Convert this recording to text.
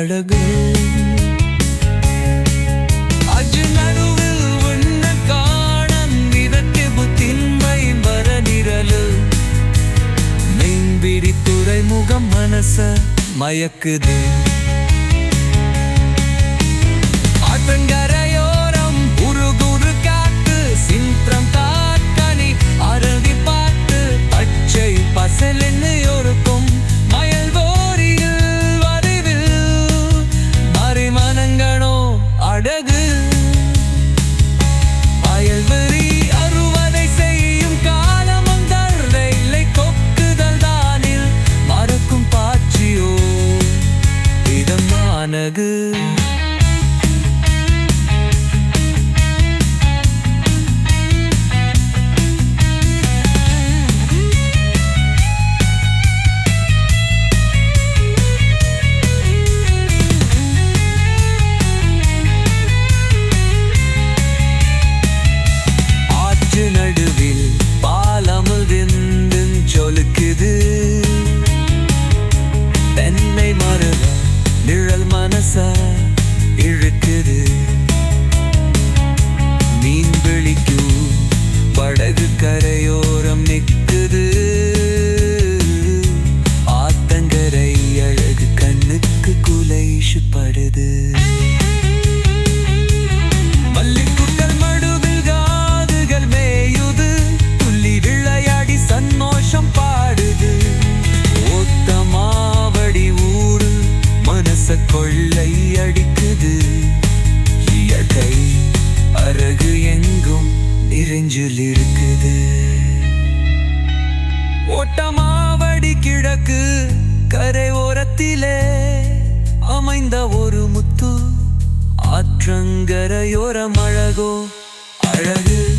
அழகு அஜு நடுவில் உன்ன காணம் இதற்கு புத்தின்மை வர நிரலு மீன்பிடி துறைமுகம் மனச மயக்குது ஆற்றங்கரையோரம் உருகுரு காட்டு சின்றம் காக்கனி அருவி பார்த்து பச்சை பசலென்னு இருக்கும் மயல் போரியில் வடிவில் மறைமனங்கனோ அழகு அயல்வெறி அறுவடை செய்யும் காலமும் தர்லை கொக்குதல் தானில் மறக்கும் பாட்சியோ இதமானது ஆற்று நடுவில் பாலமுல் விந்தும் சொலுக்குது தென்னை மருத நிழல் மனச இழுக்குது மீன் விழிக்கும் படகு கரையோரம் நிக்குது ஆத்தங்கரை அழகு கண்ணுக்கு குலைஷுப்படுது மல்லிக்குட்டல் மடுவில் காதுகள் மேயுது துள்ளி விளையாடி சந்தோஷம் பாடுது ஒத்த மாவடி ஊடு மனச கொள்ளை அடிக்குது இயற்கை அழகு எங்கும் நிறைஞ்சில் இருக்குது ஒட்டமாவடி கிழக்கு கரை ஓரத்திலே அமைந்த ஒரு முத்து ஆற்றங்கரையோரம் அழகோ அழகு